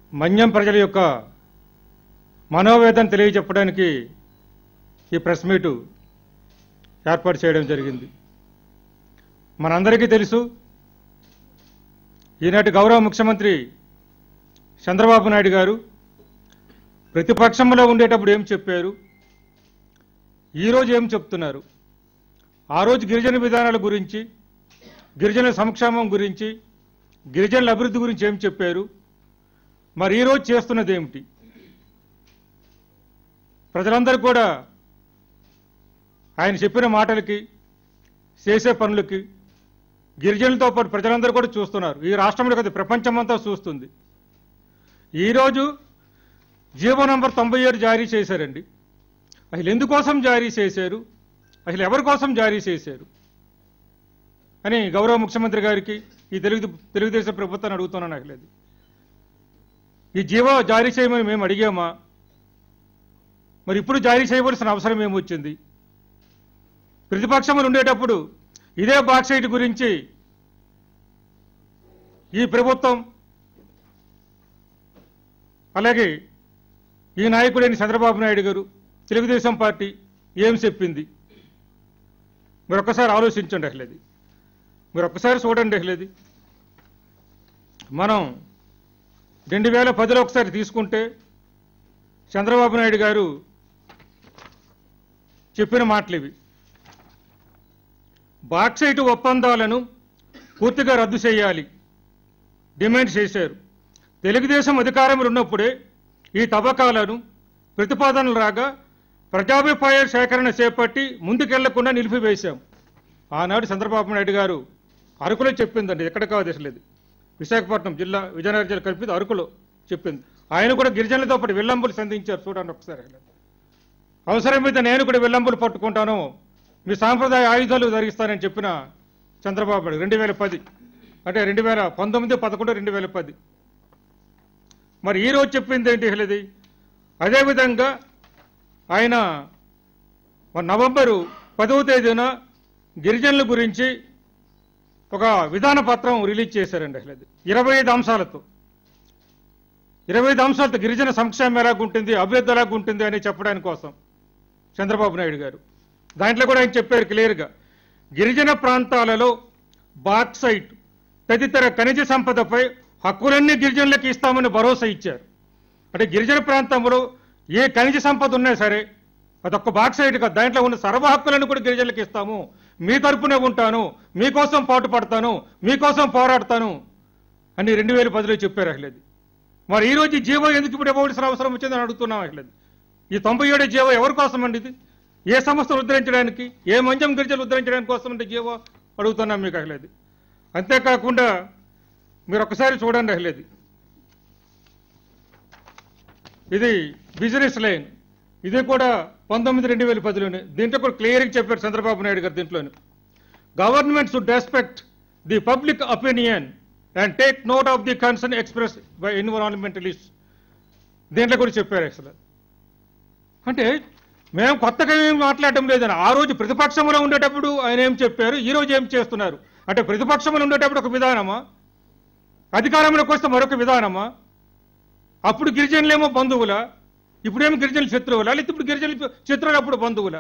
మన్యం ప్రజల యొక్క మనోవేదన తెలియజెప్పడానికి ఈ ప్రెస్ మీటు ఏర్పాటు చేయడం జరిగింది మనందరికీ తెలుసు ఈనాటి గౌరవ ముఖ్యమంత్రి చంద్రబాబు నాయుడు గారు ప్రతిపక్షంలో ఉండేటప్పుడు ఏం చెప్పారు ఈరోజు ఏం చెప్తున్నారు ఆ రోజు గిరిజన విధానాల గురించి గిరిజన సంక్షేమం గురించి గిరిజనుల అభివృద్ధి గురించి ఏం చెప్పారు మరి ఈరోజు చేస్తున్నది ఏమిటి ప్రజలందరూ కూడా ఆయన చెప్పిన మాటలకి చేసే పనులకి గిరిజనులతో పాటు ప్రజలందరూ కూడా చూస్తున్నారు ఈ రాష్ట్రంలో కదా ప్రపంచమంతా చూస్తుంది ఈరోజు జీవో నంబర్ తొంభై ఏడు జారీ చేశారండి అసలు ఎందుకోసం జారీ చేశారు అసలు ఎవరి కోసం జారీ చేశారు అని గౌరవ ముఖ్యమంత్రి గారికి ఈ తెలుగు తెలుగుదేశం ప్రభుత్వాన్ని అడుగుతున్నాను అసలు అది ఈ జీవో జారీ చేయమని మేము అడిగామా మరి ఇప్పుడు జారీ చేయవలసిన అవసరం ఏమొచ్చింది ప్రతిపక్షములు ఉండేటప్పుడు ఇదే బాక్సైట్ గురించి ఈ ప్రభుత్వం అలాగే ఈ నాయకుడైన చంద్రబాబు నాయుడు గారు తెలుగుదేశం పార్టీ ఏం చెప్పింది మీరు ఒక్కసారి ఆలోచించండి అసలు అది మీరు ఒక్కసారి చూడండి అసలు అది మనం రెండు వేల పదిలో ఒకసారి తీసుకుంటే చంద్రబాబు నాయుడు గారు చెప్పిన మాటలు ఇవి బాక్సైట్ ఒప్పందాలను పూర్తిగా రద్దు చేయాలి డిమాండ్ చేశారు తెలుగుదేశం అధికారంలో ఉన్నప్పుడే ఈ తవ్వకాలను ప్రతిపాదనలు రాగా ప్రజాభిప్రాయ సేకరణ చేపట్టి ముందుకెళ్లకుండా నిలిపివేశాం ఆనాడు చంద్రబాబు నాయుడు గారు అరకులో చెప్పిందండి ఎక్కడ కాదు అసలు ఇది విశాఖపట్నం జిల్లా విజయనగరం జిల్లా కలిపి అరకులో చెప్పింది ఆయన కూడా గిరిజనులతో పాటు విల్లంబులు సంధించారు చూడండి ఒకసారి అసలు. అవసరమైతే నేను కూడా విల్లంబులు పట్టుకుంటాను మీ సాంప్రదాయ ఆయుధాలు ధరిస్తానని చెప్పిన చంద్రబాబు నాయుడు రెండు వేల పది అంటే రెండు వేల పంతొమ్మిది పదకొండు రెండు వేల పది మరి ఈ రోజు చెప్పింది ఏంటి అసలు ఇది అదేవిధంగా ఆయన మన నవంబరు పదవ తేదీన గిరిజనుల గురించి ఒక విధాన పత్రం రిలీజ్ చేశారండి అసలు అది ఇరవై ఐదు అంశాలతో ఇరవై ఐదు అంశాలతో గిరిజన సంక్షేమం ఎలాగుంటుంది అభివృద్ధి ఎలాగుంటుంది అని చెప్పడానికి కోసం చంద్రబాబు నాయుడు గారు దాంట్లో కూడా ఆయన చెప్పారు క్లియర్గా గిరిజన ప్రాంతాలలో బాక్సైట్ తదితర ఖనిజ సంపదపై హక్కులన్నీ గిరిజనులకు ఇస్తామని భరోసా ఇచ్చారు అంటే గిరిజన ప్రాంతంలో ఏ ఖనిజ సంపద ఉన్నా సరే అదొక్క బాక్సైట్ కాదు దాంట్లో ఉన్న సర్వ హక్కులను కూడా గిరిజనులకు ఇస్తాము మీ తరపునే ఉంటాను మీకోసం పాటు పడతాను మీకోసం పోరాడతాను అని రెండు వేల పదిలో చెప్పారు అసలు మరి ఈ రోజు ఈ జీవో ఎందుకు ఇప్పుడు ఇవ్వవలసిన అవసరం వచ్చిందని అడుగుతున్నాం అసలు ఈ తొంభై ఏడు జీవో ఎవరి కోసం అండి ఇది ఏ సంస్థను ఉద్ధరించడానికి ఏ మంజం గిరిజలు ఉద్ధరించడానికి కోసం అంటే జీవో అడుగుతున్నాం మీకు అసలు అది అంతేకాకుండా మీరు ఒకసారి చూడండి అసలు ఇది ఇది బిజినెస్ లైన్ ఇది కూడా పంతొమ్మిది రెండు వేల పదిలోనే దీంట్లో కూడా క్లియర్గా చెప్పారు చంద్రబాబు నాయుడు గారు దీంట్లోనే government should respect the public opinion and take note of the concern express by environmentalist దీంట్లో కూడా చెప్పారు అసలు అంటే మేము కొత్తగా ఏం మాట్లాడటం లేదని ఆ రోజు ప్రతిపక్షంలో ఉండేటప్పుడు ఆయన ఏం చెప్పారు ఈ రోజు ఏం చేస్తున్నారు అంటే ప్రతిపక్షంలో ఉండేటప్పుడు ఒక విధానమా అధికారంలోకి వస్తే మరొక విధానమా అప్పుడు గిరిజనులేమో బంధువులా ఇప్పుడేమో గిరిజనులు శత్రువులా లేకపోతే ఇప్పుడు గిరిజనులు శత్రువులు అప్పుడు బంధువులా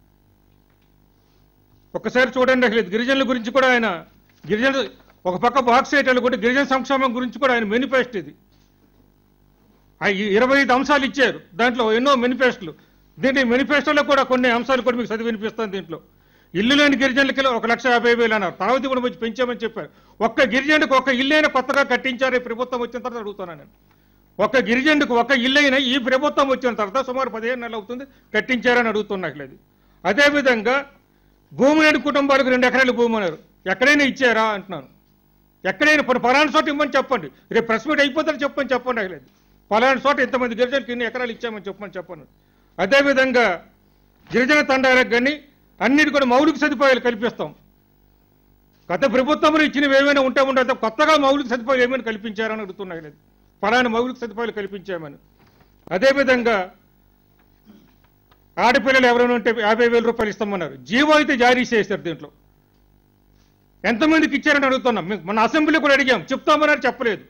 ఒక్కసారి చూడండి అసలు ఇది గిరిజనుల గురించి కూడా ఆయన గిరిజనులు ఒక పక్క బాక్స్ ఐటాలు కూడా గిరిజన సంక్షేమం గురించి కూడా ఆయన మేనిఫెస్టో ఇది ఆ ఈ ఇరవై ఐదు అంశాలు ఇచ్చారు దాంట్లో ఎన్నో మేనిఫెస్టోలు దీంట్లో మేనిఫెస్టోలో కూడా కొన్ని అంశాలు కూడా మీకు చదివి వినిపిస్తాను దీంట్లో ఇల్లు లేని గిరిజనులకి ఒక లక్ష యాభై వేలు అన్నారు తర్వాత కూడా వచ్చి పెంచామని చెప్పారు ఒక్క గిరిజనుడికి ఒక్క ఇల్లైనా కొత్తగా కట్టించారు ఈ ప్రభుత్వం వచ్చిన తర్వాత అడుగుతున్నాను నేను ఒక్క గిరిజనుడికి ఒక ఇల్లైనా ఈ ప్రభుత్వం వచ్చిన తర్వాత సుమారు పదిహేను నెలలు అవుతుంది కట్టించారని అడుగుతున్నట్లేదు అదేవిధంగా భూమి లేని కుటుంబాలకు రెండు ఎకరాలు భూమి అన్నారు ఎక్కడైనా ఇచ్చారా అంటున్నాను ఎక్కడైనా ప- పలానా చోట ఇవ్వమని చెప్పండి రేపు ప్రెస్ మీట్ అయిపోతారు చెప్పని చెప్పండి అసలు పలానా చోట ఇంతమంది గిరిజనులకు ఇన్ని ఎకరాలు ఇచ్చామని చెప్పమని చెప్పండి అదేవిధంగా గిరిజన తండాలకు కానీ అన్నిటి కూడా మౌలిక సదుపాయాలు కల్పిస్తాం గత ప్రభుత్వంలో ఇచ్చినవి ఏమైనా ఉంటే ఉండదు కొత్తగా మౌలిక సదుపాయాలు ఏమైనా కల్పించారని అడుగుతున్నాయి లేదు ఫలానా మౌలిక సదుపాయాలు కల్పించామని అదేవిధంగా ఆడపిల్లలు ఎవరైనా ఉంటే యాభై వేల రూపాయలు ఇస్తామన్నారు జీవో అయితే జారీ చేశారు దీంట్లో ఎంతమందికి ఇచ్చారని అడుగుతున్నాం మీకు మన అసెంబ్లీ కూడా అడిగాం చెప్తామన్నారు చెప్పలేదు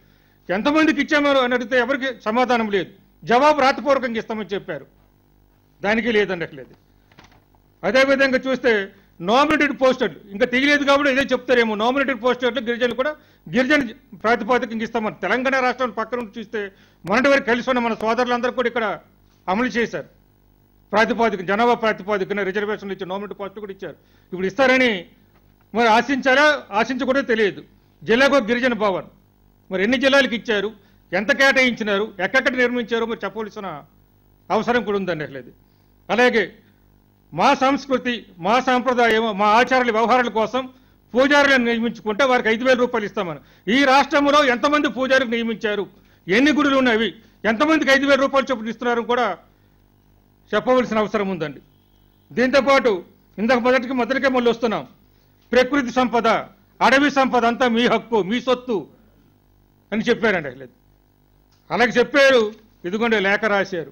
ఎంతమందికి ఇచ్చామో అని అడిగితే ఎవరికి సమాధానం లేదు జవాబు రాతపూర్వకంగా ఇస్తామని చెప్పారు దానికి లేదనట్లేదు అదేవిధంగా చూస్తే నామినేటెడ్ పోస్టర్లు ఇంకా తెలియలేదు కాబట్టి ఇదే చెప్తారేమో నామినేటెడ్ పోస్టర్లు గిరిజనులు కూడా గిరిజన ప్రాతిపాదికంగా ఇస్తామని తెలంగాణ రాష్ట్రం పక్కన ఉండి చూస్తే మొన్నటి వరకు కలిసి ఉన్న మన సోదరులందరూ కూడా ఇక్కడ అమలు చేశారు ప్రాతిపాదిక జనాభా ప్రాతిపాదికన రిజర్వేషన్లు ఇచ్చారు నామినేటెడ్ పోస్టులు కూడా ఇచ్చారు ఇప్పుడు ఇస్తారని మరి ఆశించారా ఆశించకూడదో తెలియదు జిల్లాకు ఒక గిరిజన భవన్ మరి ఎన్ని జిల్లాలకు ఇచ్చారు ఎంత కేటాయించినారు ఎక్కడెక్కడ నిర్మించారో మరి చెప్పవలసిన అవసరం కూడా ఉందండి లేదు అలాగే మా సంస్కృతి మా సాంప్రదాయం మా ఆచారాల వ్యవహారాల కోసం పూజారులను నియమించుకుంటే వారికి ఐదు వేల రూపాయలు ఇస్తామని ఈ రాష్ట్రంలో ఎంతమంది పూజారులు నియమించారు ఎన్ని గుడులు ఉన్నవి ఎంతమందికి ఐదు వేల రూపాయలు చొప్పున ఇస్తున్నారు కూడా చెప్పవలసిన అవసరం ఉందండి దీంతోపాటు ఇంతకు మొదటికి మొదటికే మళ్ళీ వస్తున్నాం ప్రకృతి సంపద అడవి సంపద అంతా మీ హక్కు మీ సొత్తు అని చెప్పారండి లేదు అలాగే చెప్పారు ఇదిగోండి లేఖ రాశారు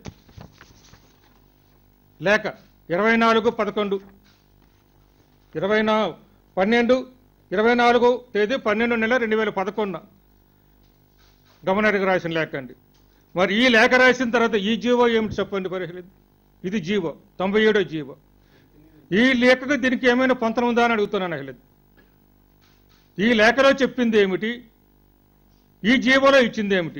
లేఖ ఇరవై నాలుగు పదకొండు ఇరవై నా పన్నెండు ఇరవై నాలుగు తేదీ పన్నెండు నెల రెండు వేల పదకొండు గవర్నర్కి రాసిన లేఖ అండి మరి ఈ లేఖ రాసిన తర్వాత ఈ జీవో ఏమిటి చెప్పండి పరిశీలి ఇది జీవో తొంభై ఏడో జీవో ఈ లేఖకు దీనికి ఏమైనా పొంతన ఉందా అని అడుగుతున్నాను అసలు ఈ లేఖలో చెప్పింది ఏమిటి ఈ జీవోలో ఇచ్చింది ఏమిటి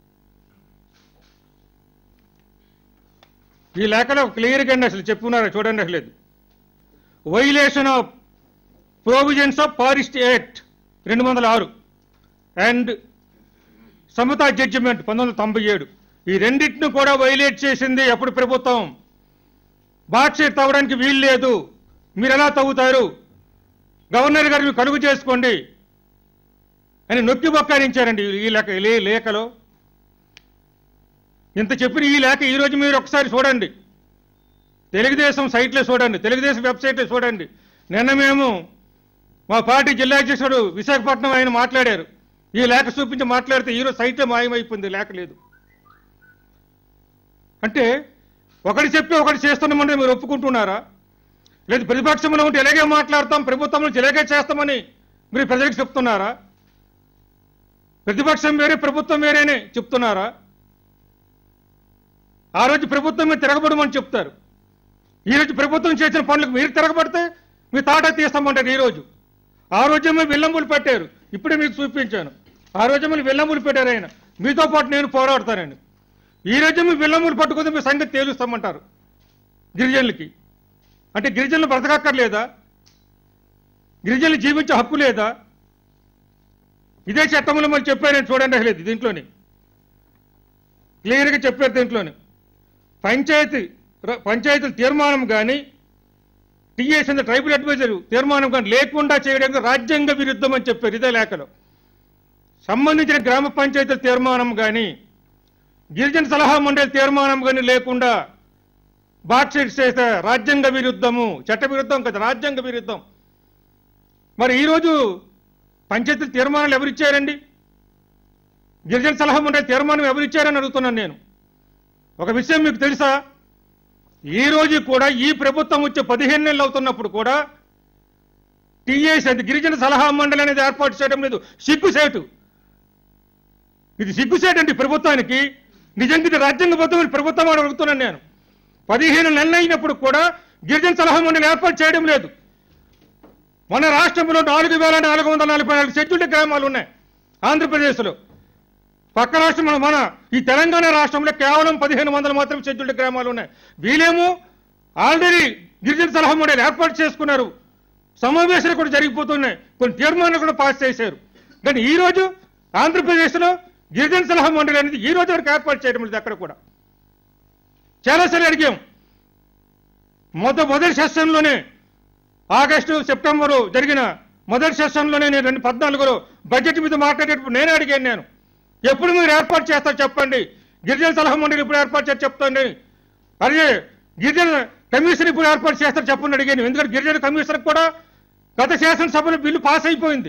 ఈ లేఖలో క్లియర్గా అసలు చెప్పున్నారు చూడండి అసలు violation of provisions of forest act రెండు వందల ఆరు అండ్ సమతా జడ్జిమెంట్ పంతొమ్మిది వందల తొంభై ఏడు ఈ రెండింటిని కూడా వైలేట్ చేసింది అప్పుడు ప్రభుత్వం బాక్షీట్ తవ్వడానికి వీలు లేదు మీరు ఎలా తవ్వుతారు గవర్నర్ గారు మీరు కలుగు చేసుకోండి అని నొక్కి బొక్కారించారండి ఈ లేఖ ఈ లేఖలో ఇంత చెప్పిన ఈ లేఖ ఈ రోజు మీరు ఒకసారి చూడండి తెలుగుదేశం సైట్లో చూడండి తెలుగుదేశం వెబ్సైట్లో చూడండి నిన్న మేము మా పార్టీ జిల్లా అధ్యక్షుడు విశాఖపట్నం ఆయన మాట్లాడారు ఈ లేఖ చూపించి మాట్లాడితే ఈరోజు సైట్లో మాయమైపోయింది లేఖ లేదు అంటే ఒకటి చెప్పి ఒకటి చేస్తున్నామంటే మీరు ఒప్పుకుంటున్నారా లేదు ప్రతిపక్షంలో ఉంటే ఇలాగే మాట్లాడతాం ప్రభుత్వంలో ఇలాగే చేస్తామని మీరు ప్రజలకు చెప్తున్నారా ప్రతిపక్షం వేరే ప్రభుత్వం వేరేనే చెప్తున్నారా ఆ రోజు ప్రభుత్వం మీద తిరగబడమని చెప్తారు ఈ రోజు ప్రభుత్వం చేసిన పనులకు మీరు తిరగబడితే మీ తాట తీస్తామంటారు ఈ రోజు ఆ రోజేమో విల్లంబులు పెట్టారు ఇప్పుడే మీకు చూపించాను ఆ రోజేమో విల్లంబులు పెట్టారు ఆయన మీతో పాటు నేను పోరాడతానని ఈ రోజేమో విల్లంబులు పట్టుకుంటే మీ సంగతి తేలుస్తామంటారు గిరిజనులకి అంటే గిరిజనులు బ్రతకక్కర్లేదా గిరిజనులు జీవించే హక్కు లేదా ఇదే చట్టంలో మరి చెప్పారు నేను చూడండి అసలు ఇది దీంట్లోని క్లియర్గా చెప్పారు దీంట్లోని పంచాయతీ ర- పంచాయతీల తీర్మానం కానీ టీఎస్ అండ్ ట్రైబల్ అడ్వైజర్ తీర్మానం కానీ లేకుండా చేయడానికి రాజ్యాంగ విరుద్ధం అని చెప్పారు ఇదే లేఖలో సంబంధించిన గ్రామ పంచాయతీల తీర్మానం కానీ గిరిజన సలహా మండలి తీర్మానం కానీ లేకుండా బాక్సైట్ చేస్తే రాజ్యాంగ విరుద్ధము చట్ట విరుద్ధం కదా రాజ్యాంగ విరుద్ధం మరి ఈరోజు పంచాయతీ తీర్మానాలు ఎవరిచ్చారండి గిరిజన సలహా మండలి తీర్మానం ఎవరిచ్చారని అడుగుతున్నాను నేను ఒక విషయం మీకు తెలుసా ఈ రోజు కూడా ఈ ప్రభుత్వం వచ్చే పదిహేను నెలలు అవుతున్నప్పుడు కూడా టీఏస్ అది గిరిజన సలహా మండలి అనేది ఏర్పాటు చేయడం లేదు సిగ్గుసేటు ఇది సిగ్గుసేటు అండి ప్రభుత్వానికి నిజంగా ఇది రాజ్యాంగబద్ధమైన ప్రభుత్వం అని అడుగుతున్నాను నేను పదిహేను నెలలు అయినప్పుడు కూడా గిరిజన సలహా మండలి ఏర్పాటు చేయడం లేదు మన రాష్ట్రంలో నాలుగు వేల నాలుగు వందల నలభై నాలుగు షెడ్యూల్డ్ గ్రామాలు ఉన్నాయి ఆంధ్రప్రదేశ్లో పక్క రాష్ట్రం మన- మన ఈ తెలంగాణ రాష్ట్రంలో కేవలం పదిహేను వందలు మాత్రం షెడ్యూల్డ్ గ్రామాలు ఉన్నాయి వీళ్ళేమో ఆల్రెడీ గిరిజన సలహా మండలి ఏర్పాటు చేసుకున్నారు సమావేశాలు కూడా జరిగిపోతున్నాయి కొన్ని తీర్మానాలు కూడా పాస్ చేశారు కానీ ఈ రోజు ఆంధ్రప్రదేశ్లో గిరిజన సలహా మండలి అనేది ఈ రోజు వరకు ఏర్పాటు చేయడం లేదు అక్కడ కూడా చాలాసార్లు అడిగాం మొద మొదటి సెషన్లోనే ఆగస్టు సెప్టెంబరు జరిగిన మొదటి సెషన్లోనే నేను రెండు పద్నాలుగులో బడ్జెట్ మీద మాట్లాడేటప్పుడు నేనే అడిగాను నేను ఎప్పుడు మీరు ఏర్పాటు చేస్తారు చెప్పండి గిరిజన సలహా మండలి ఇప్పుడు ఏర్పాటు చేస్తారు చెప్తండి అదే గిరిజన కమిషన్ ఇప్పుడు ఏర్పాటు చేస్తారు చెప్పండి అడిగాను ఎందుకంటే గిరిజన కమిషన్ కూడా గత శాసనసభలో బిల్లు పాస్ అయిపోయింది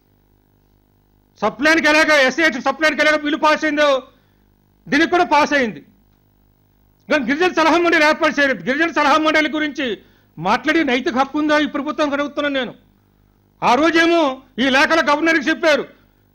సప్లైన్కి ఎలాగ ఎస్ఐటి సప్లైన్కి ఎలాగ బిల్లు పాస్ అయిందో దీనికి కూడా పాస్ అయింది కానీ గిరిజన సలహా మండలి ఏర్పాటు చేయలేదు గిరిజన సలహా మండలి గురించి మాట్లాడే నైతిక హక్కు ఉందా ఈ ప్రభుత్వం అడుగుతున్నాను నేను ఆ రోజేమో ఈ లేఖల గవర్నర్కి చెప్పారు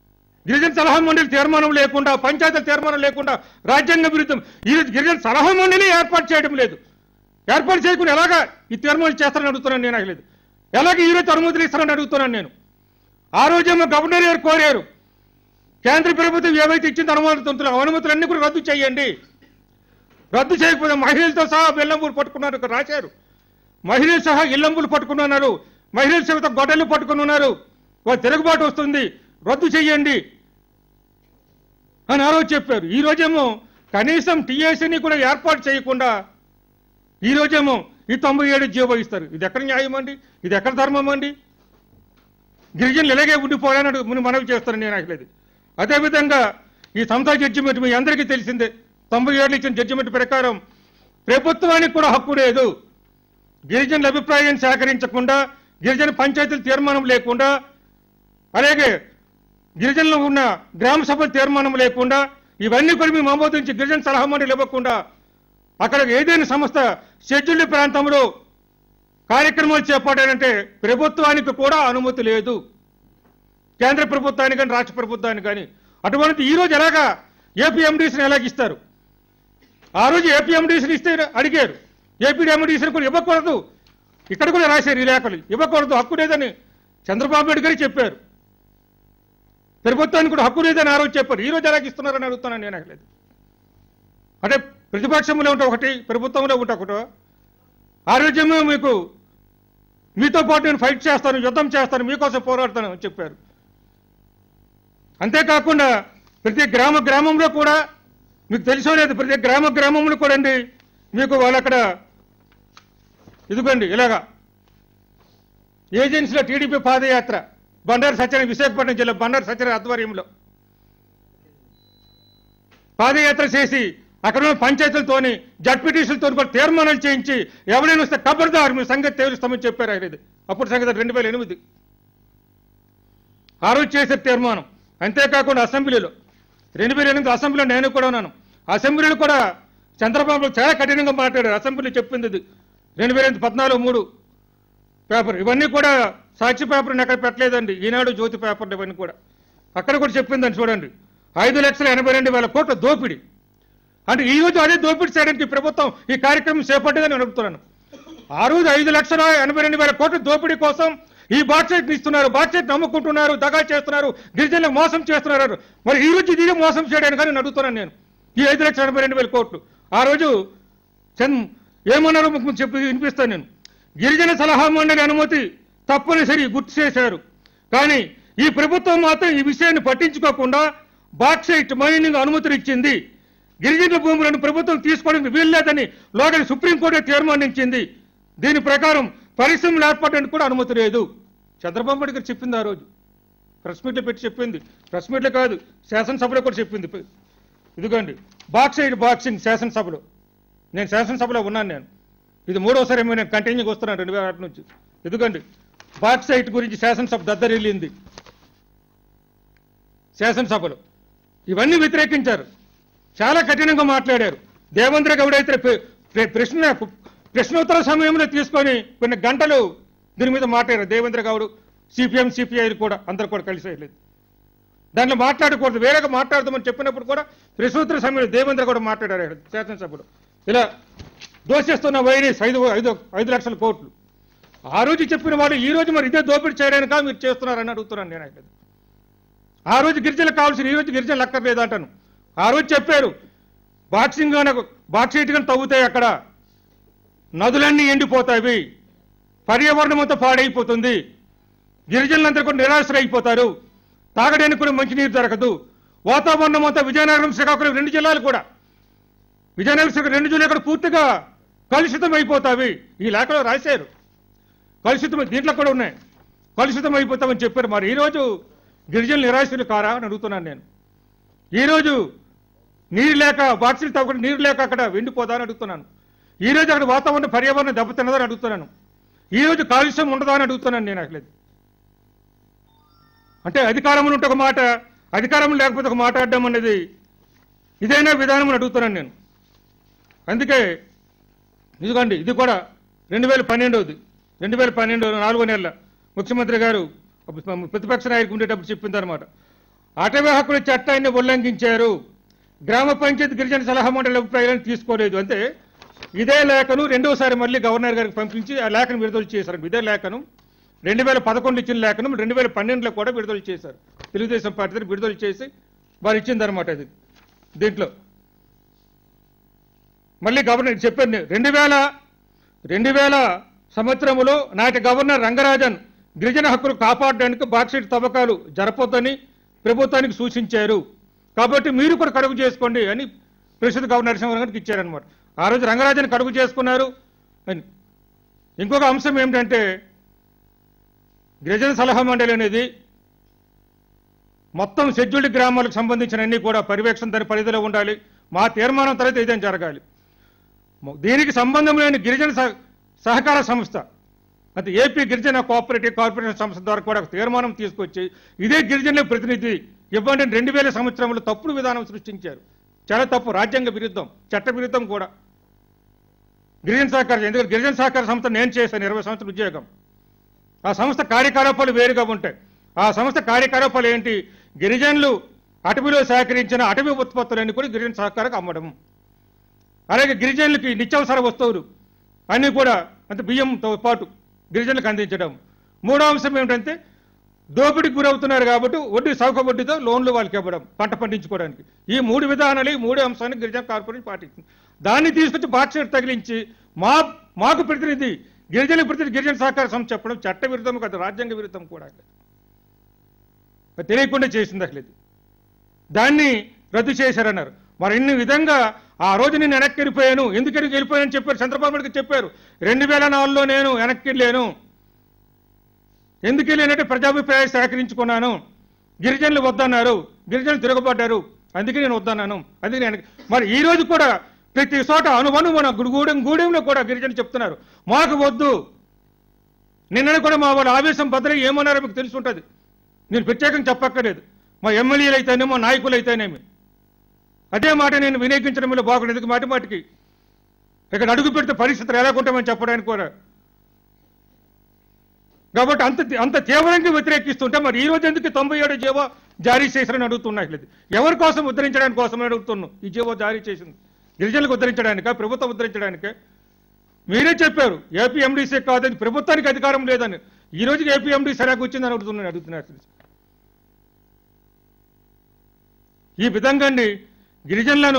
గిరిజన సలహా మండలి తీర్మానం లేకుండా పంచాయతీల తీర్మానం లేకుండా రాజ్యాంగ విరుద్ధం ఈ రోజు గిరిజన సలహా మండలి ఏర్పాటు చేయడం లేదు ఏర్పాటు చేయకుండా ఎలాగా ఈ తీర్మానం చేస్తారని అడుగుతున్నాను నేను అసలు ఎలాగ ఈ రోజు అనుమతులు ఇస్తారని అడుగుతున్నాను నేను ఆ రోజేమో గవర్నర్ గారు కోరారు కేంద్ర ప్రభుత్వం ఏవైతే ఇచ్చిందో అనుమతులు అనుమతులన్నీ కూడా రద్దు చేయండి రద్దు చేయకపోతే మహిళలతో సహా వెల్లంపూలు పట్టుకున్నారు ఇక్కడ రాశారు మహిళలు సహా ఇల్లంబులు పట్టుకున్నారు మహిళల సహిత గొడ్డలు పట్టుకుని ఉన్నారు వాళ్ళ తిరుగుబాటు వస్తుంది రద్దు చేయండి అని ఆ రోజు చెప్పారు ఈ రోజేమో కనీసం టీఎస్ని కూడా ఏర్పాటు చేయకుండా ఈ రోజేమో ఈ తొంభై ఏడు జీవో ఇస్తారు ఇది ఎక్కడ న్యాయం అండి ఇది ఎక్కడ ధర్మం అండి గిరిజనులు ఇలాగే ఉండిపోయాలని మనం మనవి చేస్తాను నేను అసలు అదేవిధంగా ఈ సంస్థ జడ్జిమెంట్ మీ అందరికీ తెలిసిందే తొంభై ఏళ్ళు ఇచ్చిన జడ్జిమెంట్ ప్రకారం ప్రభుత్వానికి కూడా హక్కు లేదు గిరిజనుల అభిప్రాయం సేకరించకుండా గిరిజన పంచాయతీల తీర్మానం లేకుండా అలాగే గిరిజనులు ఉన్న గ్రామ సభ తీర్మానం లేకుండా ఇవన్నీ కూడా మేము ఆమోదించి గిరిజన సలహా మండలి ఇవ్వకుండా అక్కడ ఏదైనా సంస్థ షెడ్యూల్డ్ ప్రాంతంలో కార్యక్రమాలు చేపట్టారంటే ప్రభుత్వానికి కూడా అనుమతి లేదు కేంద్ర ప్రభుత్వానికి కానీ రాష్ట్ర ప్రభుత్వానికి కానీ అటువంటి ఈ రోజు ఎలాగా ఏపీఎండీసీని ఎలాగిస్తారు ఆ రోజు ఏపీఎండీసీని ఇస్తే అడిగారు ఏపీఎండీసీని కూడా ఇవ్వకూడదు ఇక్కడ కూడా రాశారు ఈ లేఖలు ఇవ్వకూడదు హక్కు లేదని చంద్రబాబు నాయుడు గారు చెప్పారు ప్రభుత్వానికి కూడా హక్కు లేదని ఆ రోజు చెప్పారు ఈ రోజు ఎలాగ ఇస్తున్నారని అడుగుతున్నాను నేను అసలు అంటే ప్రతిపక్షంలో ఉంటే ఒకటి ప్రభుత్వంలో ఉంటే ఒకటో ఆ రోజేమో మీకు మీతో పాటు నేను ఫైట్ చేస్తాను యుద్ధం చేస్తాను మీకోసం పోరాడతాను అని చెప్పారు అంతేకాకుండా ప్రతి గ్రామ గ్రామంలో కూడా మీకు తెలుసో లేదు ప్రతి గ్రామ గ్రామంలో కూడా అండి మీకు వాళ్ళు అక్కడ ఇదిగోండి ఇలాగా ఏజెన్సీలో టీడీపీ పాదయాత్ర బండారు సత్యనారాయణ విశాఖపట్నం జిల్లా బండారు సత్యనారాయణ ఆధ్వర్యంలో పాదయాత్ర చేసి అక్కడ ఉన్న పంచాయతీలతోని జడ్పీటీసీలతో కూడా తీర్మానాలు చేయించి ఎవరైనా వస్తే కబర్దారు మీ సంగతి తేలుస్తామని చెప్పారు ఆయన ఇది అప్పుడు సంగతి రెండు వేల ఎనిమిది ఆ రోజు చేసే తీర్మానం అంతేకాకుండా అసెంబ్లీలో రెండు వేల ఎనిమిది అసెంబ్లీలో నేను కూడా ఉన్నాను అసెంబ్లీలో కూడా చంద్రబాబు చాలా కఠినంగా మాట్లాడారు అసెంబ్లీ చెప్పింది ఇది రెండు వేల ఎనిమిది పద్నాలుగు మూడు పేపర్ ఇవన్నీ కూడా సాక్షి పేపర్ని ఎక్కడ పెట్టలేదండి ఈనాడు జ్యోతి పేపర్లు ఇవన్నీ కూడా అక్కడ కూడా చెప్పిందని చూడండి ఐదు లక్షల ఎనభై రెండు వేల కోట్ల దోపిడీ అంటే ఈ రోజు అదే దోపిడీ చేయడానికి ఈ ప్రభుత్వం ఈ కార్యక్రమం చేపట్టదని నేను అడుగుతున్నాను ఆ రోజు ఐదు లక్షల ఎనభై రెండు వేల కోట్ల దోపిడీ కోసం ఈ బాడ్షీట్ ఇస్తున్నారు బాడ్షీట్ నమ్ముకుంటున్నారు దగా చేస్తున్నారు గిరిజనులకు మోసం చేస్తున్నారు మరి ఈ రోజు ఇది మోసం చేయడానికి కానీ నేను అడుగుతున్నాను నేను ఈ ఐదు లక్షల ఎనభై రెండు వేల కోట్లు ఆ రోజు చంద్ ఏమన్నారో మీకు చెప్పి వినిపిస్తాను నేను గిరిజన సలహా మండలి అనుమతి తప్పనిసరి గుర్తు చేశారు కానీ ఈ ప్రభుత్వం మాత్రం ఈ విషయాన్ని పట్టించుకోకుండా బాక్సైట్ మైనింగ్ అనుమతులు ఇచ్చింది గిరిజనుల భూములను ప్రభుత్వం తీసుకోవడానికి వీల్లేదని లోగని సుప్రీంకోర్టు తీర్మానించింది దీని ప్రకారం పరిశ్రమలు ఏర్పడడానికి కూడా అనుమతి లేదు చంద్రబాబు నాయుడు గారు చెప్పింది ఆ రోజు ప్రెస్ మీట్లో పెట్టి చెప్పింది ప్రెస్ మీట్లో కాదు శాసనసభలో కూడా చెప్పింది ఇదిగోండి బాక్సైడ్ బాక్సింగ్ శాసనసభలో నేను శాసనసభలో ఉన్నాను నేను ఇది మూడోసారి ఏమో నేను కంటిన్యూగా వస్తున్నాను రెండు వేల ఆరు నుంచి ఎందుకండి బాక్సైట్ గురించి శాసనసభ దద్దరిల్లింది శాసనసభలో ఇవన్నీ వ్యతిరేకించారు చాలా కఠినంగా మాట్లాడారు దేవేంద్ర గౌడ్ అయితే ప్ర- ప్ర- ప్రశ్న ప్రశ్నోత్తర సమయంలో తీసుకొని కొన్ని గంటలు దీని మీద మాట్లాడారు దేవేంద్ర గౌడ్ సిపిఎం సిపిఐలు కూడా అందరు కూడా కలిసి వెళ్ళలేదు దాంట్లో మాట్లాడకూడదు వేరేగా మాట్లాడదామని చెప్పినప్పుడు కూడా ప్రశ్నోత్తర సమయంలో దేవేంద్ర కూడా మాట్లాడారు ఇక్కడ శాసనసభలో ఇలా దోషిస్తున్న వైరస్ ఐదు ఐదు ఐదు లక్షల కోట్లు ఆ రోజు చెప్పిన వాళ్ళు ఈ రోజు మరి ఇదే దోపిడీ చేయడానికా మీరు చేస్తున్నారని అడుగుతున్నాను నేను ఆయన ఆ రోజు గిరిజనులకు కావాల్సిన ఈ రోజు గిరిజనులు అక్కర్లేదు అంటాను ఆ రోజు చెప్పారు బాక్సింగ్ బాక్సైట్ కానీ తవ్వుతాయి అక్కడ నదులన్నీ ఎండిపోతాయి పర్యావరణం అంతా పాడైపోతుంది గిరిజనులందరూ కూడా నిరాశ్రయ అయిపోతారు తాగడానికి కూడా మంచినీరు దొరకదు వాతావరణం అంతా విజయనగరం శ్రీకాకుళం రెండు జిల్లాలు కూడా విజయనగరం శ్రీకాకుళం రెండు జిల్లాలు కూడా పూర్తిగా కలుషితం అయిపోతావి ఈ లేఖలో రాశారు కలుషితం దీంట్లో కూడా ఉన్నాయి కలుషితం అయిపోతామని చెప్పారు మరి ఈరోజు గిరిజనులు నిరాశలు కారా అని అడుగుతున్నాను నేను ఈరోజు నీరు లేక బాక్సులు తవ్వకుండా నీరు లేక అక్కడ వెండిపోదా అని అడుగుతున్నాను ఈ రోజు అక్కడ వాతావరణం పర్యావరణం దెబ్బతిన్నదని అడుగుతున్నాను ఈ రోజు కాలుష్యం ఉండదా అని అడుగుతున్నాను నేను అసలు అంటే అధికారంలో ఉంటే ఒక మాట అధికారం లేకపోతే ఒక మాట్లాడడం అనేది ఇదైనా విధానం అని అడుగుతున్నాను నేను అందుకే ఇదిగోండి ఇది కూడా రెండు వేల పన్నెండవది రెండు వేల పన్నెండు నాలుగో నెల ముఖ్యమంత్రి గారు ప్రతిపక్ష నాయకుడు ఉండేటప్పుడు చెప్పింది అనమాట అటవీ హక్కుల చట్టాన్ని ఉల్లంఘించారు గ్రామ పంచాయతీ గిరిజన సలహా మండలి అభిప్రాయాలను తీసుకోలేదు అంటే ఇదే లేఖను రెండోసారి మళ్ళీ గవర్నర్ గారికి పంపించి ఆ లేఖను విడుదల చేశారు ఇదే లేఖను రెండు వేల పదకొండు ఇచ్చిన లేఖను రెండు వేల పన్నెండులో కూడా విడుదల చేశారు తెలుగుదేశం పార్టీ విడుదల చేసి వారు ఇచ్చిందనమాట ఇది దీంట్లో మళ్ళీ గవర్నర్ చెప్పాను నేను. రెండు వేల రెండు వేల సంవత్సరములో నాటి గవర్నర్ రంగరాజన్ గిరిజన హక్కులు కాపాడడానికి బాక్సైట్ తవ్వకాలు జరపొద్దని ప్రభుత్వానికి సూచించారు కాబట్టి మీరు కూడా కడుగు చేసుకోండి అని ప్రస్తుత గవర్నర్ నరసింహరావు గారికి ఇచ్చారనమాట ఆ రోజు రంగరాజన్ కడుగు చేసుకున్నారు అని ఇంకొక అంశం ఏమిటంటే గిరిజన సలహా మండలి అనేది మొత్తం షెడ్యూల్డ్ గ్రామాలకు సంబంధించిన అన్ని కూడా పర్యవేక్షణ దాని పరిధిలో ఉండాలి మా తీర్మానం తర్వాత ఇదేం జరగాలి దీనికి సంబంధం లేని గిరిజన సహ- సహకార సంస్థ అంటే ఏపీ గిరిజన కోఆపరేటివ్ కార్పొరేషన్ సంస్థ ద్వారా కూడా ఒక తీర్మానం తీసుకొచ్చి ఇదే గిరిజనుల ప్రతినిధి ఇవ్వండి అని రెండు వేల సంవత్సరంలో తప్పుడు విధానం సృష్టించారు చాలా తప్పు రాజ్యాంగ విరుద్ధం చట్ట విరుద్ధం కూడా గిరిజన సహకార ఎందుకంటే గిరిజన సహకార సంస్థ నేను చేశాను ఇరవై సంవత్సరాల ఉద్యోగం ఆ సంస్థ కార్యకలాపాలు వేరుగా ఉంటాయి ఆ సంస్థ కార్యకలాపాలు ఏంటి గిరిజనులు అటవీలో సేకరించిన అటవీ ఉత్పత్తులన్నీ కూడా గిరిజన సహకారకు అమ్మడం అలాగే గిరిజనులకి నిత్యావసర వస్తువులు అన్నీ కూడా అంటే బియ్యంతో పాటు గిరిజనులకు అందించడం మూడో అంశం ఏమిటంటే దోపిడీకి గురవుతున్నారు కాబట్టి వడ్డీ సౌక వడ్డీతో లోన్లు వాళ్ళకి ఇవ్వడం పంట పండించుకోవడానికి ఈ మూడు విధానాలు ఈ మూడు అంశాన్ని గిరిజన కార్పొరేషన్ పాటిస్తుంది దాన్ని తీసుకొచ్చి బాక్సైట్ తగిలించి మా మాకు ప్రతినిధి గిరిజన ప్రతినిధి గిరిజన సహకార సంస్థ చెప్పడం చట్ట విరుద్ధం కాదు రాజ్యాంగ విరుద్ధం కూడా అది తెలియకుండా చేసింది అసలు ఇది దాన్ని రద్దు చేశారన్నారు మరి ఇన్ని విధంగా ఆ రోజు నేను వెనక్కి వెళ్ళిపోయాను ఎందుకు వెనక్కి వెళ్ళిపోయాను చెప్పారు చంద్రబాబు నాయుడుకి చెప్పారు రెండు వేల నాలుగులో నేను వెనక్కి వెళ్ళాను ఎందుకు వెళ్ళానంటే ప్రజాభిప్రాయం సేకరించుకున్నాను గిరిజనులు వద్దన్నారు గిరిజనులు తిరగబడ్డారు అందుకే నేను వద్దన్నాను అందుకే నేను మరి ఈ రోజు కూడా ప్రతి చోట అనువను మన గూడెం గూడెంలో కూడా గిరిజనులు చెప్తున్నారు మాకు వద్దు నిన్న కూడా మా వాళ్ళ ఆవేశం బదిలీ ఏమన్నారో మీకు తెలిసి ఉంటుంది నేను ప్రత్యేకంగా చెప్పక్కర్లేదు మా ఎమ్మెల్యేలు అయితేనేమో మా నాయకులు అయితేనేమి అదే మాట నేను వినియోగించడం వల్ల బాగుండదు ఎందుకు మాటి మాటికి ఇక్కడ అడుగు పెడితే పరిస్థితులు ఎలా ఉంటామని చెప్పడానికి కూడా కాబట్టి అంత అంత తీవ్రంగా వ్యతిరేకిస్తుంటే మరి ఈ రోజు ఎందుకు తొంభై ఏడు జీవో జారీ చేశారని అడుగుతున్నాయి లేదు ఎవరి కోసం ఉద్ధరించడానికి కోసం అడుగుతున్నాం ఈ జీవో జారీ చేసింది గిరిజనులకు ఉద్ధరించడానిక ప్రభుత్వం ఉద్ధరించడానికే మీరే చెప్పారు ఏపీ ఎండీసీ కాదని ప్రభుత్వానికి అధికారం లేదని ఈ రోజుకి ఏపీ ఎండీసీ ఎలాగ వచ్చిందని అడుగుతున్నాను అడుగుతున్నారు ఈ విధంగానే గిరిజనులను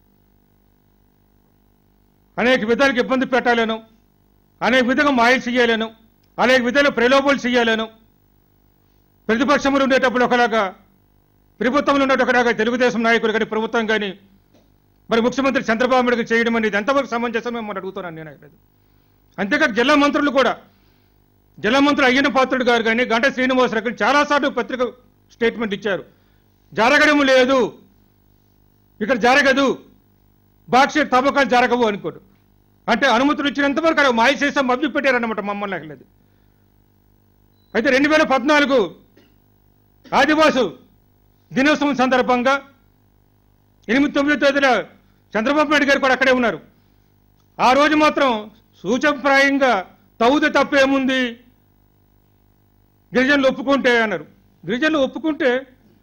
అనేక విధాలకు ఇబ్బంది పెట్టాలను అనేక విధంగా మాయలు చేయాలను అనేక విధాలు ప్రలోభాలు చేయాలను ప్రతిపక్షంలో ఉండేటప్పుడు ఒకలాగా ప్రభుత్వంలో ఉండేటప్పుడు ఒకలాగా తెలుగుదేశం నాయకులు కానీ ప్రభుత్వం కానీ మరి ముఖ్యమంత్రి చంద్రబాబు నాయుడు గారు చేయడం అనేది ఎంతవరకు సమంజసమే మనం అడుగుతున్నాను నేను అక్కడ అంతేకాక జిల్లా మంత్రులు కూడా జిల్లా మంత్రులు అయ్యన పాత్రుడు గారు కానీ గంట శ్రీనివాసరావు గారు చాలాసార్లు పత్రిక స్టేట్మెంట్ ఇచ్చారు జరగడం లేదు ఇక్కడ జరగదు బాక్సైట్ తవ్వకాలు జరగవు అనుకోడు అంటే అనుమతులు ఇచ్చినంత వరకు అక్కడ మాయ చేసాం మభ్య పెట్టారన్నమాట మమ్మల్ని అక్కలేదు అయితే రెండు వేల పద్నాలుగు ఆదివాసు దినోత్సవం సందర్భంగా ఎనిమిది తొమ్మిదో తేదీన చంద్రబాబు నాయుడు గారు కూడా అక్కడే ఉన్నారు ఆ రోజు మాత్రం సూచప్రాయంగా తవ్వుతే తప్పేముంది గిరిజనులు ఒప్పుకుంటే అన్నారు గిరిజనులు ఒప్పుకుంటే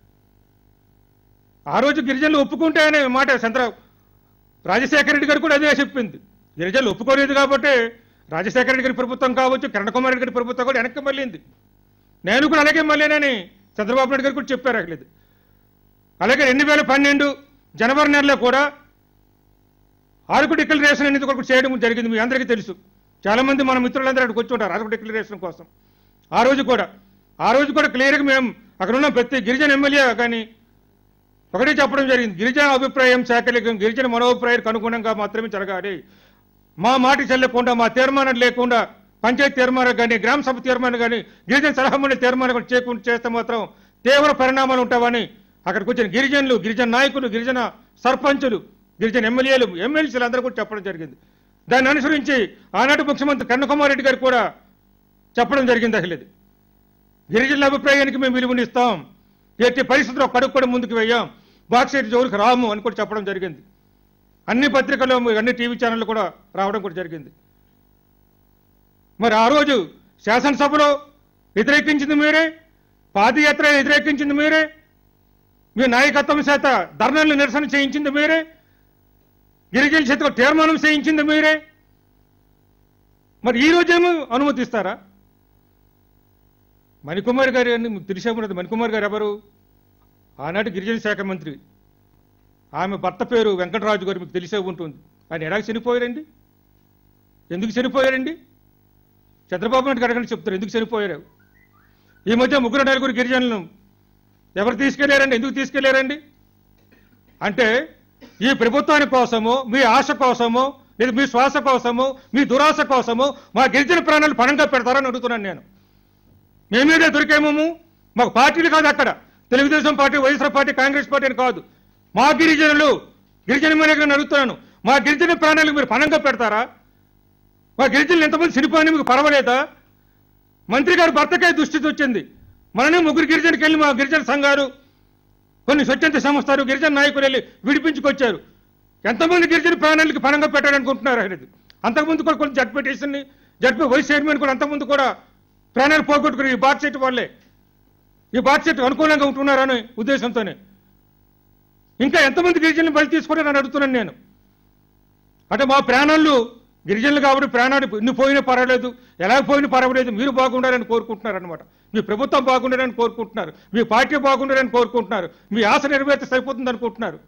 ఆ రోజు గిరిజనులు ఒప్పుకుంటే అనే మాట చంద్ర రాజశేఖర రెడ్డి గారు కూడా అదే చెప్పింది గిరిజనులు ఒప్పుకోలేదు కాబట్టి రాజశేఖర రెడ్డి గారి ప్రభుత్వం కావచ్చు కిరణ్ కుమార్ రెడ్డి గారి ప్రభుత్వం కూడా వెనక్కి మళ్ళీంది నేను కూడా అలాగే మళ్ళీనని చంద్రబాబు నాయుడు గారు కూడా చెప్పారు అట్లేదు అలాగే రెండు వేల పన్నెండు జనవరి నెలలో కూడా ఆరుకు డిక్లరేషన్ అనేది ఒకటి చేయడం జరిగింది మీ అందరికీ తెలుసు చాలా మంది మన మిత్రులందరూ అక్కడికి వచ్చి ఉంటారు ఆరుకు డిక్లరేషన్ కోసం ఆ రోజు కూడా ఆ రోజు కూడా క్లియర్గా మేము అక్కడ ఉన్న ప్రతి గిరిజన ఎమ్మెల్యే కానీ ఒకటే చెప్పడం జరిగింది గిరిజన అభిప్రాయం సేకరించడం గిరిజన మనోభిప్రాయానికి అనుగుణంగా మాత్రమే జరగాలి మా మాట చెల్లకుండా మా తీర్మానం లేకుండా పంచాయతీ తీర్మానం కానీ గ్రామ సభ తీర్మానం కానీ గిరిజన సలహా మండలి తీర్మానం కూడా చేయకుండా చేస్తే మాత్రం తీవ్ర పరిణామాలు ఉంటావని అక్కడికి వచ్చిన గిరిజనులు గిరిజన నాయకులు గిరిజన సర్పంచులు గిరిజన ఎమ్మెల్యేలు ఎమ్మెల్సీలు అందరూ కూడా చెప్పడం జరిగింది దాన్ని అనుసరించి ఆనాటి ముఖ్యమంత్రి కన్నకుమార్ రెడ్డి గారు కూడా చెప్పడం జరిగింది అసలు ఇది గిరిజనుల అభిప్రాయానికి మేము విలువనిస్తాం ఎట్టి పరిస్థితుల్లో కడుపు కూడా ముందుకు వెయ్యాం బాక్సైట్ జోలికి రాము అని కూడా చెప్పడం జరిగింది అన్ని పత్రికల్లో అన్ని టీవీ ఛానళ్ళు కూడా రావడం కూడా జరిగింది మరి ఆ రోజు శాసనసభలో వ్యతిరేకించింది మీరే పాదయాత్ర వ్యతిరేకించింది మీరే మీ నాయకత్వం చేత ధర్నాలను నిరసన చేయించింది మీరే గిరిజనుల చేత తీర్మానం చేయించింది మీరే మరి ఈ రోజేమో అనుమతిస్తారా మణికుమార్ గారు అని మీకు తెలిసే ఉన్నది మణికుమార్ గారు ఎవరు ఆనాటి గిరిజన శాఖ మంత్రి ఆమె భర్త పేరు వెంకటరాజు గారు మీకు తెలిసే ఉంటుంది ఆయన ఎలాగ చనిపోయారండి ఎందుకు చనిపోయారండి చంద్రబాబు నాయుడు గారు అడగండి చెప్తారు ఎందుకు చనిపోయారు ఈ మధ్య ముగ్గురు నలుగురు గిరిజనులను ఎవరు తీసుకెళ్లారండి ఎందుకు తీసుకెళ్లారండి అంటే ఈ ప్రభుత్వాని కోసమో మీ ఆశ కోసమో లేదా మీ శ్వాస కోసమో మీ దురాశ కోసమో మా గిరిజన ప్రాణాలు పణంగా పెడతారని అడుగుతున్నాను నేను మేమేదే దొరికేమో మాకు పార్టీలు కాదు అక్కడ Telugu Desam party YSR party Congress party అని కాదు మా గిరిజనులు గిరిజన మీద అడుగుతున్నాను మా గిరిజన ప్రాణాలకు మీరు పణంగా పెడతారా మా గిరిజనులు ఎంతమంది చనిపోయినా మీకు పర్వాలేదా మంత్రి గారు భర్తకే దుస్థితి వచ్చింది మననే ముగ్గురు గిరిజనకి వెళ్ళి మా గిరిజన సంఘాలు కొన్ని స్వచ్ఛంద సంస్థలు గిరిజన నాయకులు వెళ్ళి విడిపించుకొచ్చారు ఎంతమంది గిరిజన ప్రాణాలకి పణంగా పెట్టాలనుకుంటున్నారు అనేది అంతకుముందు కూడా కొన్ని జడ్పీటీసీని జడ్పీ వైస్ చైర్మన్ కూడా అంతకుముందు కూడా ప్రాణాలు పోగొట్టుకుని ఈ బాట్ సెట్ వాళ్ళే ఈ బాట్ సెట్ అనుకూలంగా ఉంటున్నారనే ఉద్దేశంతోనే ఇంకా ఎంతమంది గిరిజనులు బలి తీసుకున్నారని అడుగుతున్నాను నేను అంటే మా ప్రాణాలు గిరిజనులు కాబట్టి ప్రాణాలు ఇన్ని పోయినా పర్వాలేదు ఎలా పోయినా పర్వాలేదు మీరు బాగుండాలని కోరుకుంటున్నారు అనమాట మీ ప్రభుత్వం బాగుండాలని కోరుకుంటున్నారు మీ పార్టీ బాగుండాలని కోరుకుంటున్నారు మీ ఆశ నెరవేర్తే సరిపోతుంది అనుకుంటున్నారు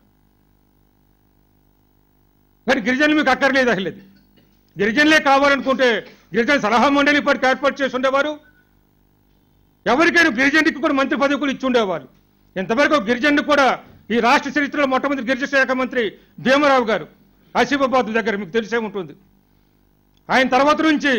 కానీ గిరిజనులు మీకు అక్కర్లేదు అసలు ఇది. గిరిజనులే కావాలనుకుంటే గిరిజన సలహా మండలి ఇప్పటికి ఏర్పాటు చేసి ఉండేవారు ఎవరికైనా గిరిజనుడికి కూడా మంత్రి పదవి కూడా ఇచ్చి ఉండేవారు ఇంతవరకు ఒక గిరిజనుడు కూడా ఈ రాష్ట్ర చరిత్రలో మొట్టమొదటి గిరిజన శాఖ మంత్రి భీమరావు గారు ఆసిఫాబాద్ దగ్గర మీకు తెలిసే ఉంటుంది ఆయన తర్వాత నుంచి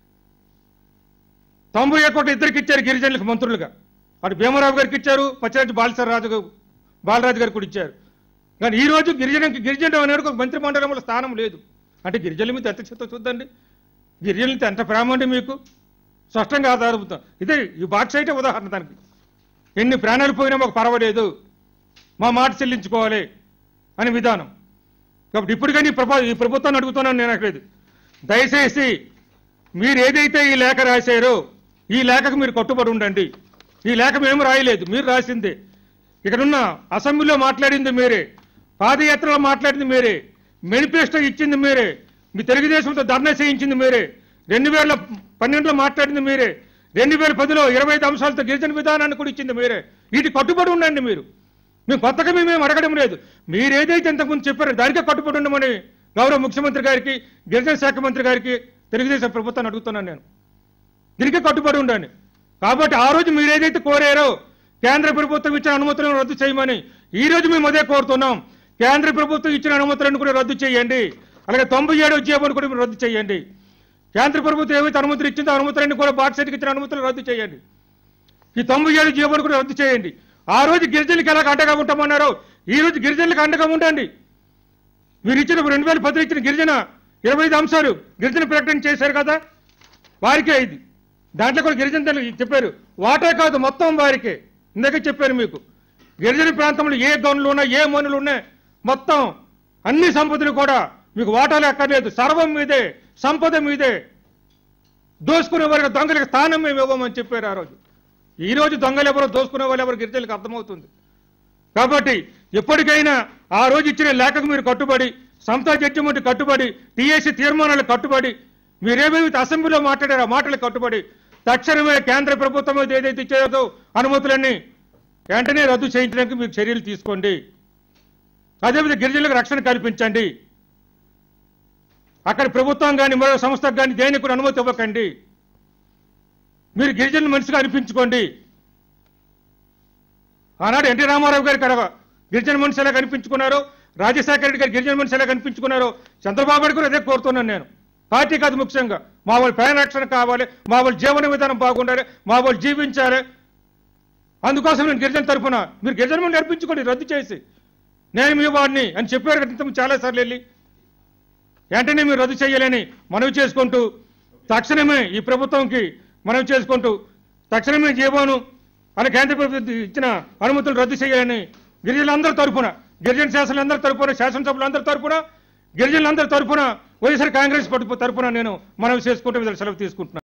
తొంభై కోట్ల ఇద్దరికి ఇచ్చారు గిరిజనులకు మంత్రులుగా అటు భీమరావు గారికి ఇచ్చారు పచ్చిరెడ్డి బాలసరాజు గారు బాలరాజు గారికి కూడా ఇచ్చారు కానీ ఈ రోజు గిరిజనకి గిరిజన అనేది ఒక మంత్రి మండలంలో స్థానం లేదు అంటే గిరిజనుల మీద ఎంత చెత్త చూద్దండి గిరిజనులతో ఎంత ప్రేమ అండి మీకు స్పష్టంగా ఆధారపడతాం ఇదే ఈ బాట్ సైటే ఉదాహరణ దానికి ఎన్ని ప్రాణాలు పోయినా మాకు పర్వాలేదు మా మాట చెల్లించుకోవాలి అనే విధానం కాబట్టి ఇప్పుడు కానీ ఈ ప్రభా ఈ ప్రభుత్వాన్ని అడుగుతున్నాను నేను అక్కలేదు దయచేసి మీరు ఏదైతే ఈ లేఖ రాశారో ఈ లేఖకు మీరు కట్టుబడి ఉండండి ఈ లేఖ మేము రాయలేదు మీరు రాసిందే ఇక్కడున్న అసెంబ్లీలో మాట్లాడింది మీరే పాదయాత్రలో మాట్లాడింది మీరే మేనిఫెస్టో ఇచ్చింది మీరే మీ తెలుగుదేశంతో ధర్నా చేయించింది మీరే రెండు వేల పన్నెండులో మాట్లాడింది మీరే రెండు వేల పదిలో ఇరవై ఐదు అంశాలతో గిరిజన విధానాన్ని కూడా ఇచ్చింది మీరే వీటి కట్టుబడి ఉండండి మీరు మేము కొత్తగా మేము అడగడం లేదు మీరు ఏదైతే ఇంతకుముందు చెప్పారో దానికే కట్టుబడి ఉండమని గౌరవ ముఖ్యమంత్రి గారికి గిరిజన శాఖ మంత్రి గారికి తెలుగుదేశం ప్రభుత్వాన్ని అడుగుతున్నాను నేను దీనికే కట్టుబడి ఉండండి కాబట్టి ఆ రోజు మీరు ఏదైతే కోరారో కేంద్ర ప్రభుత్వం ఇచ్చిన అనుమతులను రద్దు చేయమని ఈ రోజు మేము అదే కోరుతున్నాం కేంద్ర ప్రభుత్వం ఇచ్చిన అనుమతులను కూడా రద్దు చేయండి అలాగే తొంభై ఏడో జీవోను కూడా మీరు రద్దు చేయండి కేంద్ర ప్రభుత్వం ఏవైతే అనుమతులు ఇచ్చిందో ఆ అనుమతులన్నీ కూడా బాక్సెట్కి ఇచ్చిన అనుమతులు రద్దు చేయండి ఈ తొంభై ఏడు జీవోను కూడా రద్దు చేయండి ఆ రోజు గిరిజనులకు ఎలాగ అండగా ఉంటామన్నారో ఈ రోజు గిరిజనులకు అండగా ఉండండి మీరు ఇచ్చిన రెండు వేల పదిలో ఇచ్చిన గిరిజన ఇరవై ఐదు అంశాలు గిరిజన ప్రకటన చేశారు కదా వారికే ఇది దాంట్లో కూడా గిరిజన తెలు- చెప్పారు వాటే కాదు మొత్తం వారికే ఇందాక చెప్పాను మీకు గిరిజన ప్రాంతంలో ఏ గనులు ఉన్నాయి ఏ మనులు ఉన్నాయి మొత్తం అన్ని సంపదలు కూడా మీకు వాటాలు అక్కర్లేదు సర్వం మీదే సంపద మీదే దోసుకునే వారికి దొంగలకు స్థానం మేము ఇవ్వమని చెప్పారు ఆ రోజు ఈ రోజు దొంగలు ఎవరో దోసుకునే వాళ్ళు ఎవరు గిరిజనులకు అర్థమవుతుంది కాబట్టి ఎప్పటికైనా ఆ రోజు ఇచ్చిన లేఖకు మీరు కట్టుబడి సంస్థ జడ్జిమెంట్ కట్టుబడి టీఏసీ తీర్మానాలకు కట్టుబడి మీరేమైతే అసెంబ్లీలో మాట్లాడారో ఆ మాటలకు కట్టుబడి తక్షణమే కేంద్ర ప్రభుత్వం మీద ఏదైతే ఇచ్చేదో అనుమతులన్నీ వెంటనే రద్దు చేయించడానికి మీరు చర్యలు తీసుకోండి అదేవిధంగా గిరిజనులకు రక్షణ కల్పించండి అక్కడ ప్రభుత్వం కానీ మరో సంస్థకు కానీ దేనికి కూడా అనుమతి ఇవ్వకండి మీరు గిరిజనుల మనిషిగా అనిపించుకోండి ఆనాడు ఎన్టీ రామారావు గారు ఇక్కడ గిరిజన మనిషి ఎలా కనిపించుకున్నారో రాజశేఖర రెడ్డి గారు గిరిజన మనిషి ఎలా కనిపించుకున్నారో చంద్రబాబు నాయుడు కూడా అదే కోరుతున్నాను నేను పార్టీ కాదు ముఖ్యంగా మా వాళ్ళ ప్రాణ రక్షణ కావాలి మా వాళ్ళ జీవన విధానం బాగుండాలి మా వాళ్ళు జీవించాలి అందుకోసం నేను గిరిజన తరఫున మీరు గిరిజన మంది నడిపించుకోండి రద్దు చేసి నేను మీ వాడిని అని చెప్పారు కదా ఇంతకు చాలా సార్లు వెళ్ళి వెంటనే మీరు రద్దు చేయాలని మనవి చేసుకుంటూ తక్షణమే ఈ ప్రభుత్వంకి మనవి చేసుకుంటూ తక్షణమే జీవోను అలా కేంద్ర ప్రభుత్వం ఇచ్చిన అనుమతులు రద్దు చేయాలని గిరిజనులందరి తరఫున గిరిజన శాసనులందరి తరఫున శాసనసభ్యులందరి తరఫున గిరిజనులందరి తరఫున వైఎస్ఆర్ కాంగ్రెస్ పార్టీ తరఫున నేను మనవి చేసుకుంటూ సెలవు తీసుకుంటున్నాను